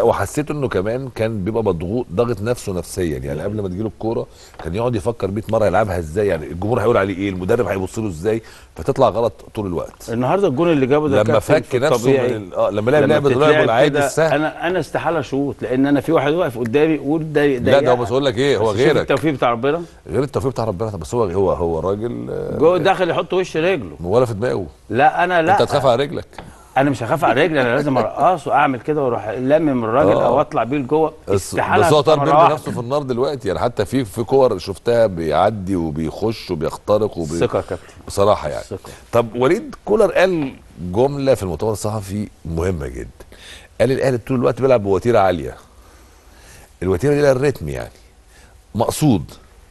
لا وحسيت انه كمان كان بيبقى مضغوط ضاغط نفسه نفسيا يعني قبل ما تجيله الكوره كان يقعد يفكر 100 مره يلعبها ازاي يعني الجمهور هيقول عليه ايه المدرب هيبص له ازاي فتطلع غلط طول الوقت النهارده الجون اللي جابه ده لما كابتن فك في نفسه الطبيعي. من ال- اه لما لعب لما لعبه بتتلعب لعبه العادي كده السهل انا انا استحاله اشوط لان انا في واحد واقف قدامي يقول ده لا ده هو بس اقول لك ايه هو بس شوف غيرك التوفيق بتاع ربنا غير التوفيق بتاع ربنا بس هو هو هو راجل آه، جوه داخل يحط وش رجله ولا في دماغه لا انا لا انت تخاف على رجلك انا مش هخاف على رجلي انا لازم ارقصه اعمل كده واروح لامم الراجل آه. او اطلع بيه لجوه بس, استحاله بس هو طار مرة بيرمي واحدة. نفسه في النار دلوقتي يعني حتى في في كور شفتها بيعدي وبيخش وبيخترق وبي... ثقه يا كابتن بصراحه يعني ثقه طب وليد كولر قال جمله في المؤتمر الصحفي مهمه جدا قال الاهلي طول الوقت بيلعب بوتيره عاليه الوتيره دي لها الريتم يعني مقصود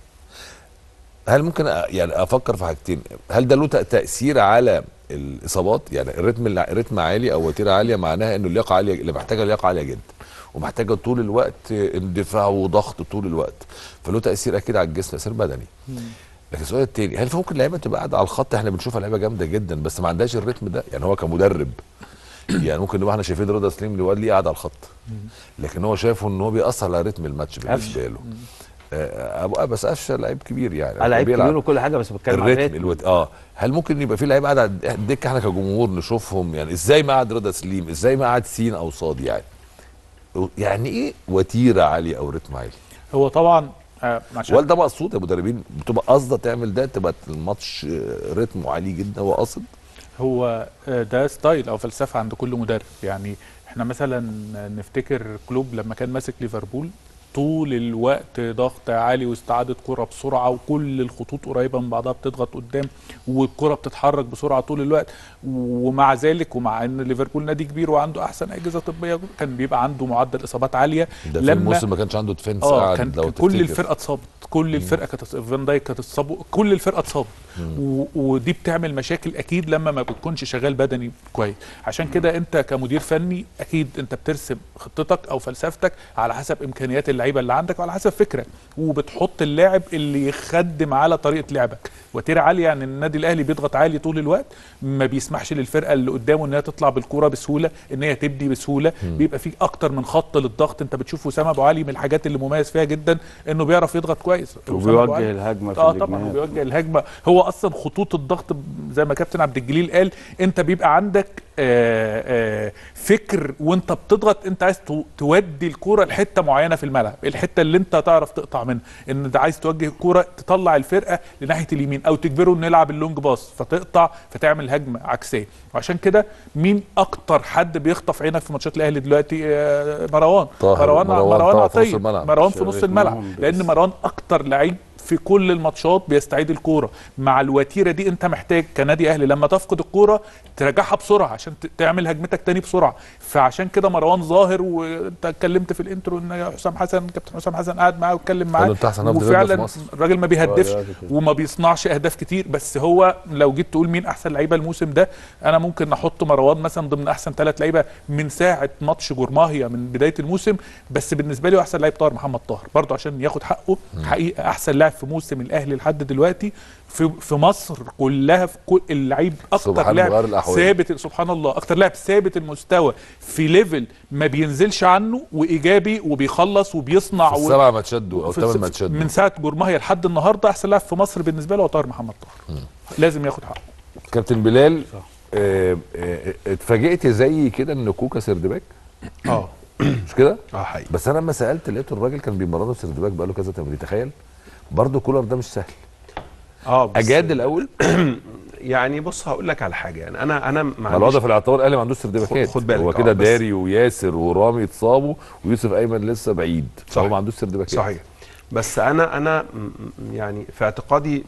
هل ممكن أ- يعني افكر في حاجتين هل ده له تأ- تاثير على الاصابات يعني الريتم الع- الريتم عالي او وتيره عاليه معناها انه اللياقه عاليه اللي محتاجه لياقه عاليه جدا ومحتاجه طول الوقت اندفاع وضغط طول الوقت فله تاثير اكيد على الجسم تاثير بدني لكن السؤال التاني هل في ممكن لعيبه تبقى قاعده على الخط احنا بنشوفها لعيبه جامده جدا بس ما عندهاش الريتم ده يعني هو كمدرب يعني ممكن نبقى احنا شايفين رضا سليم اللي هو ليه قاعد على الخط لكن هو شايفه ان هو بيأثر على رتم الماتش بالنسبه له آه، ابو بس قفشه لعيب كبير يعني على لعيب بيلعب. كبير وكل حاجه بس بتكلم على الريتم الريتم الوت... اه هل ممكن يبقى في لعيبه قاعده على الدكه احنا كجمهور نشوفهم يعني ازاي ما قعد رضا سليم ازاي ما قعد سين او صاد يعني يعني ايه وتيره عاليه او رتم عالي هو طبعا آه، عشان ولا ده مقصود يا مدربين بتبقى قاصده تعمل ده تبقى الماتش آه، رتمه عالي جدا هو قاصد هو آه، ده ستايل او فلسفه عند كل مدرب يعني احنا مثلا نفتكر كلوب لما كان ماسك ليفربول طول الوقت ضغط عالي واستعاده كره بسرعه وكل الخطوط قريبه من بعضها بتضغط قدام والكره بتتحرك بسرعه طول الوقت ومع ذلك ومع ان ليفربول نادي كبير وعنده احسن اجهزه طبيه كان بيبقى عنده معدل اصابات عاليه ده في لما الموسم ما كانش عنده ديفنس اه قاعد كان لو كان كل تفتكر. الفرقه اتصابت كل الفرقه كانت فان دايك كانت اتصابوا كل الفرقه اتصابت و- ودي بتعمل مشاكل اكيد لما ما بتكونش شغال بدني كويس عشان كده انت كمدير فني اكيد انت بترسم خطتك او فلسفتك على حسب امكانيات اللعيبه اللي عندك وعلى حسب فكرك وبتحط اللاعب اللي يخدم على طريقه لعبك وتيره عاليه يعني النادي الاهلي بيضغط عالي طول الوقت ما بيسمحش للفرقه اللي قدامه ان هي تطلع بالكوره بسهوله ان هي تبدي بسهوله بيبقى في اكتر من خط للضغط انت بتشوف وسام ابو علي من الحاجات اللي مميز فيها جدا انه بيعرف يضغط كويس وسام أبو وبيوجه علي. الهجمه في اه طبعا الجناب. وبيوجه الهجمه هو اصلا خطوط الضغط زي ما كابتن عبد الجليل قال انت بيبقى عندك آه آه فكر وانت بتضغط انت عايز تو- تودي الكوره لحته معينه في الملعب الحته اللي انت تعرف تقطع منها ان انت عايز توجه الكوره تطلع الفرقه لناحيه اليمين او تجبره انه يلعب اللونج باص فتقطع فتعمل هجمه عكسيه وعشان كده مين اكتر حد بيخطف عينك في ماتشات الاهلي دلوقتي آه مروان طاهر. مروان مروان مروان طاهر في نص عطيه الملعب. مروان في نص شريك الملعب معاهم لان بس. مروان اكتر لعيب في كل الماتشات بيستعيد الكوره مع الوتيره دي انت محتاج كنادي اهلي لما تفقد الكوره ترجعها بسرعه عشان ت- تعمل هجمتك تاني بسرعه فعشان كده مروان ظاهر وانت اتكلمت في الانترو ان حسام حسن كابتن حسام حسن قاعد معاه واتكلم معاه قالوا انت أحسن هاف ديفندر في وفعلا مصر. الراجل ما بيهدفش دلوقتي كده. وما بيصنعش اهداف كتير بس هو لو جيت تقول مين احسن لعيبه الموسم ده انا ممكن احط مروان مثلا ضمن احسن ثلاث لعيبه من ساعه ماتش جورماهيا من بدايه الموسم بس بالنسبه لي هو احسن لعيب طاهر محمد طاهر برضه عشان ياخد حقه حقيقه احسن لاعب في موسم الاهلي لحد دلوقتي في في مصر كلها في كل اللعيب اكتر سبحان لاعب مغير الأحوال. ثابت سبحان الله اكتر لاعب ثابت المستوى في ليفل ما بينزلش عنه وايجابي وبيخلص وبيصنع في و... السبع ماتشات دول او في ثمان الس- ماتشات من دول ساعه جورماهيا لحد النهارده احسن لاعب في مصر بالنسبه له هو طاهر محمد طاهر لازم ياخد حقه كابتن بلال آه، آه، اتفاجئت زي كده ان كوكا سردباك اه مش كده؟ اه حقيقي بس انا لما سالت لقيت الراجل كان بيمرنه سردباك بقاله كذا تمرين تخيل برضه كولر ده مش سهل اه بس اجاد الاول يعني بص هقول لك على حاجه يعني انا انا ما ما عنديش- الوضع في الاعتبار الاهلي ما عندوش سردباكات خد- خد بالك، هو آه، كده بس- داري وياسر ورامي اتصابوا ويوسف ايمن لسه بعيد صح. هو ما عندوش سردباكات صحيح بس انا انا م- م- يعني في اعتقادي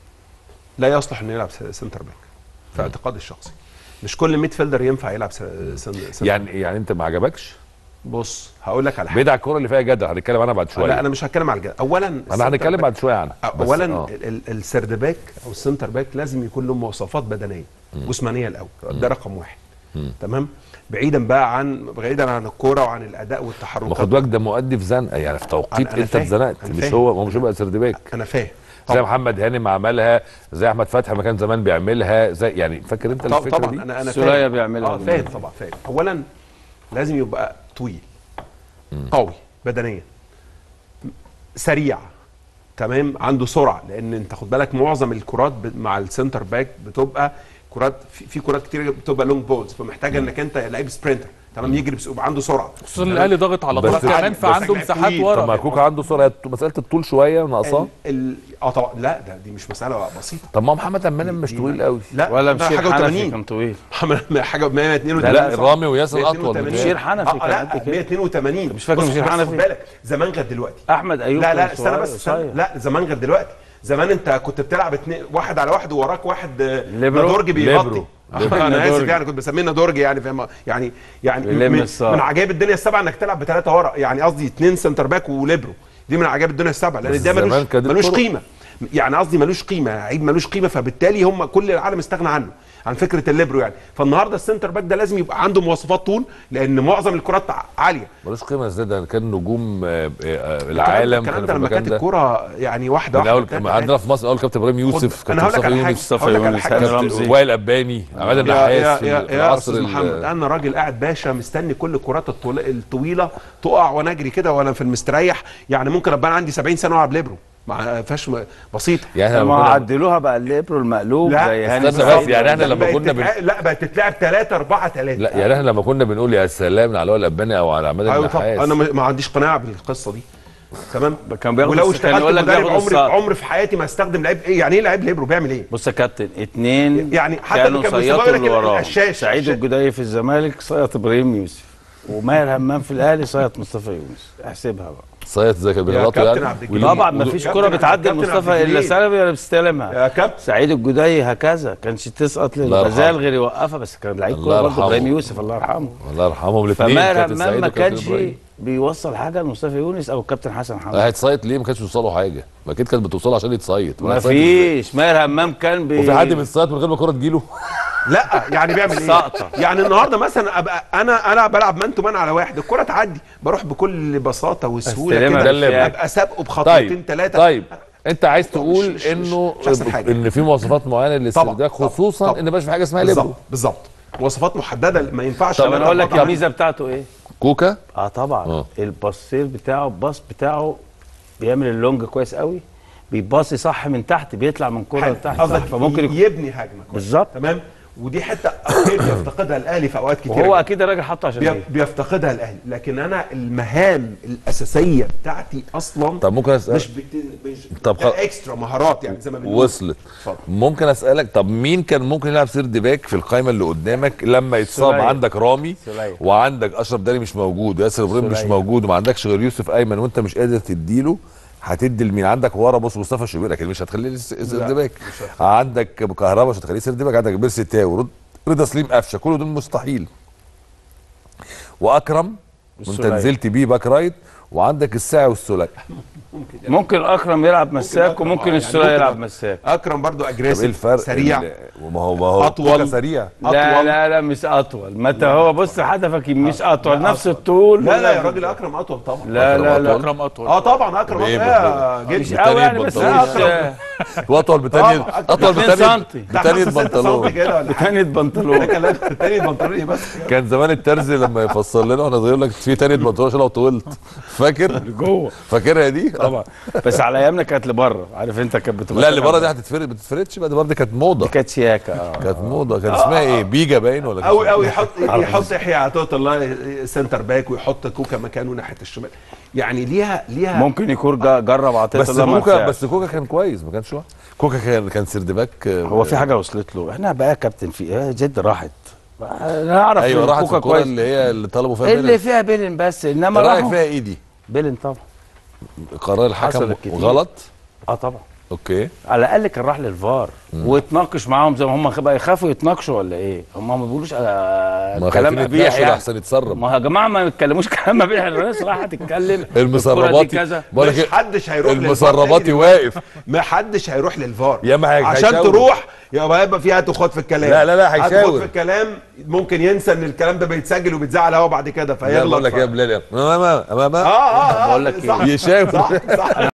لا يصلح انه يلعب س- سنتر باك في اعتقادي الشخصي مش كل ميد فيلدر ينفع يلعب س- سن- سنتر يعني يعني انت ما عجبكش بص هقول لك على حاجه بعيد عن الكوره اللي فيها جدع هنتكلم عنها بعد شويه لا انا مش هتكلم على الجد اولا انا السنتر هنتكلم باك- بعد شويه عنها بس اولا آه. ال- ال- السرد باك او السنتر باك لازم يكون له مواصفات بدنيه جسمانيه الاول ده رقم واحد تمام بعيدا بقى عن بعيدا عن الكوره وعن الاداء ما والتحركات خد بالك ده مؤدي في زنقه يعني في توقيت أنا- أنا انت فاهم. اتزنقت أنا مش فاهم. هو هو مش هيبقى سردباك انا فاهم زي طبعاً. محمد هانم عملها زي احمد فتحي ما كان زمان بيعملها زي يعني فاكر انت طبعا الفكره طبعا دي انا انا سوريا فاهم بيعملها اه فاهم طبعا فاهم اولا لازم يبقى طويل قوي بدنيا سريع تمام عنده سرعه لان انت خد بالك معظم الكرات ب- مع السنتر باك بتبقى كرات في, في كرات كتير بتبقى لونج بولز فمحتاجه انك انت لعيب سبرنتر تمام يجري بس يبقى عنده سرعه خصوصا الاهلي ضاغط على بس طول كمان بس فعنده لعيب مساحات طويل. طب ما ورا كوكا عنده سرعه مساله الطول شويه ناقصاه ال- ال- اه طبعا لا ده دي مش مساله بسيطه طب ما هو محمد امام مش طويل قوي لا ولا ده بشير حاجه حنفي و80 كان طويل حاجه ب 182 لا، لا رامي وياسر اطول من 182. كده. بشير حنفي آه كان لا قد كده 182 مش فاكر بص- بشير بس حنفي؟ خد بالك زمان غير دلوقتي احمد ايوب لا لا كان استنى صغير- بس استنى قصير. لا زمان غير دلوقتي زمان انت كنت بتلعب اتنين واحد على واحد ووراك واحد آه، ليبرو. نادورج بيغطي ليبرو. آه، انا نادورج. اسف يعني كنت بسميه نادورج يعني فاهم يعني يعني بيلم من, الصار. من عجائب الدنيا السبعه انك تلعب بثلاثه ورا يعني قصدي اثنين سنتر باك وليبرو دي من عجائب الدنيا السبعه لان بس ده زمان ملوش كانت ملوش الطرق. قيمه يعني قصدي ملوش قيمه عيب ملوش قيمه فبالتالي هم كل العالم استغنى عنه عن فكره الليبرو يعني فالنهارده السنتر باك ده لازم يبقى عنده مواصفات طول لان معظم الكرات عاليه ملوش قيمه ازاي ده كان نجوم آه، آه، العالم الكلام كانوا ده في لما المكان كانت ده الكوره يعني واحده من واحده اول تلاتة، عندنا في مصر اول كابتن ابراهيم يوسف خد- انا هقول لك على حاجه مصطفى هقول لك على يونس، حاجه هاني كابتن رمزي. وائل اباني عماد يا النحاس يا في يا, يا العصر استاذ ال- محمد انا راجل قاعد باشا مستني كل الكرات الطول- الطويله تقع وانا اجري كده وانا في المستريح يعني ممكن ابقى انا عندي 70 سنه والعب ليبرو ما فيهاش م- بسيطه يعني احنا ما لما كنا عدلوها بقى الليبرو المقلوب لا، زي هاني استنى سعيد. بس، يعني احنا لما بقت كنا تتع- لا بقت تتلعب 3 4 3 لا يعني احنا لما كنا بنقول يا سلام على وائل اباني او على عماد ايوه طبعا النحاس انا ما ما عنديش قناعه بالقصه دي تمام كان بياخد ولو الس- كان اشتغلت يقول لك مدرب بياخد عمري السقط. عمري في حياتي ما استخدم لعيب ايه يعني ايه لعيب ليبرو بيعمل ايه بص يا كابتن اتنين يعني حتى كانوا اللي كان صيادوا بيسموه اللي لك وراهم القشاش. سعيد القشاش. الجدعي في الزمالك صيط ابراهيم يوسف وماهر همام في الاهلي صيط مصطفى يونس احسبها بقى صيت زي كان بيغلطوا كابتن يعني عبد الجليل. ويلم- طبعا ما ودو- فيش كابتن كرة عبد- بتعدي كابتن عبد مصطفى الا الجليل. سلبي ولا بتستلمها يا كابتن سعيد الجدعي هكذا كانش تسقط الله للغزال يرحمه. غير يوقفها بس كان لعيب الله كوره برضه يرحمه. ابراهيم يوسف الله يرحمه الله يرحمهم الاثنين فماهر كابتن همام سعيد ما وكابتن كانش إبراهيم. بيوصل حاجه لمصطفى يونس او الكابتن حسن حمد هيتصيط ليه ما كانش يوصلوا حاجه ما اكيد كانت بتوصله عشان يتصيط ما هيتصيط إزاي؟ فيش ماهر همام كان بي... وفي حد بيتصيط من غير ما الكوره تجيله لا يعني بيعمل ايه؟ سقطة. يعني النهارده مثلا ابقى انا انا بلعب مان تو مان على واحد الكره تعدي بروح بكل بساطه وسهوله استلمها كده بالفعل. ابقى سابقه بخطوتين طيب ثلاثه طيب انت عايز تقول مش- مش- انه مش أحسن حاجة. ان في مواصفات معينه للاسترداد طبعاً، خصوصا طبعاً. ان مبقاش في حاجه اسمها ليبرو بالظبط بالظبط مواصفات محدده ما ينفعش طب انا اقول لك أطلع- الميزه بتاعته ايه كوكا اه طبعا آه. الباصير بتاعه الباص بتاعه بيعمل اللونج كويس قوي بيباصي صح من تحت بيطلع من كرة حلو. لتحت قصدك صح فممكن يكون يبني هجمه كويس. بالظبط. تمام ودي حته أكيد بيفتقدها الاهلي في اوقات كتير وهو اكيد الراجل حطه عشان بي- ايه بيفتقدها الاهلي لكن انا المهام الاساسيه بتاعتي اصلا طب ممكن اسال مش بت... مش طب ده خ- اكسترا مهارات يعني زي ما بنقول وصلت اتفضل. ممكن اسالك طب مين كان ممكن يلعب سيرد باك في القائمه اللي قدامك لما يتصاب سليم. عندك رامي سليم. وعندك اشرف داري مش موجود وياسر ابراهيم مش سليم. موجود وما عندكش غير يوسف ايمن وانت مش قادر تديله هتدي لمين عندك ورا بص مصطفى شوبير اكيد مش هتخليه س- سيرد باك عندك كهربا مش هتخليه سيرد باك عندك بيرسي تاو رد- رضا سليم قفشه كل دول مستحيل واكرم وانت والسولية. نزلت بيه باك رايت وعندك الساعي والسوليه ممكن اكرم يلعب مساك أكرم، وممكن آه، السولية يعني ممكن يلعب أ- مساك اكرم برضو طب ايه اجريسيف الفرق سريع ال- ما هو ما هو أطول. كوكا سريع لا أطول. لا لا مش اطول متى هو بص هدفك مش اطول نفس الطول لا لا يا راجل اكرم اطول طبعا لا لا لا اكرم اطول اه طبعا اكرم بإيه اطول بالظبط؟ يا مش جدا قوي يعني بس بنطلون. مش واطول بتاني طبعاً. اطول اتنين بتاني سنتي. بتاني بنطلون كده ولا حاجه تاني بنطلون ده كلام تاني بنطلون ايه بس كان زمان الترزي لما يفصل لنا وانا صغير يقول لك في تاني بنطلون عشان لو طولت فاكر جوه فاكرها دي طبعا بس على ايامنا كانت لبره عارف انت كانت بتبقى لا اللي بره دي دي هتتفرد ما تتفردش بقى دي برضه كانت موضه كانت شياكه اه كانت موضه كان اسمها ايه بيجا باين ولا كان او اسمها او إيه؟ يحط يحط يحيى عطيه الله سنتر باك ويحط كوكا مكانه ناحيه الشمال يعني ليها ليها ممكن يكون جا- جرب عطيه بس الله ما كوكا نفعش. بس كوكا كان كويس ما كانش وحش كوكا كان كان سيرد باك آه، هو في حاجه وصلت له احنا بقى يا كابتن في ايه جد راحت انا اعرف ايوه راحت في كوكا الكوره كويس اللي هي اللي طلبوا فيها اللي بيلن فيها بيلن بس انما رايك راحوا فيها ايه دي بيلن طبعا قرار الحكم حصلت كتير. غلط اه طبعا اوكي على الاقل كان راح للفار ويتناقش معاهم زي ما هم بقى يخافوا يتناقشوا ولا ايه هم ما بيقولوش آه ما كلام خايفين قبيح يتناقشوا يعني احسن يتسرب ما يا جماعه ما يتكلموش كلام قبيح الناس راح تتكلم الكرة دي المسرباتي كذا بقول لك مش إيه، حدش هيروح للفار المسرباتي تاني. واقف ما حدش هيروح للفار يا ما هي- عشان هيشاور. تروح يبقى هيبقى فيها تخوض في الكلام لا، لا، لا، هتخوض هيشاور. في الكلام ممكن ينسى ان الكلام ده بيتسجل وبيتذاع هو بعد كده لا فيغلط بقول لك ف- يا بلال يا- ما ما ما ما اه اه اه بقول لك إيه؟ صح يشاور صح صح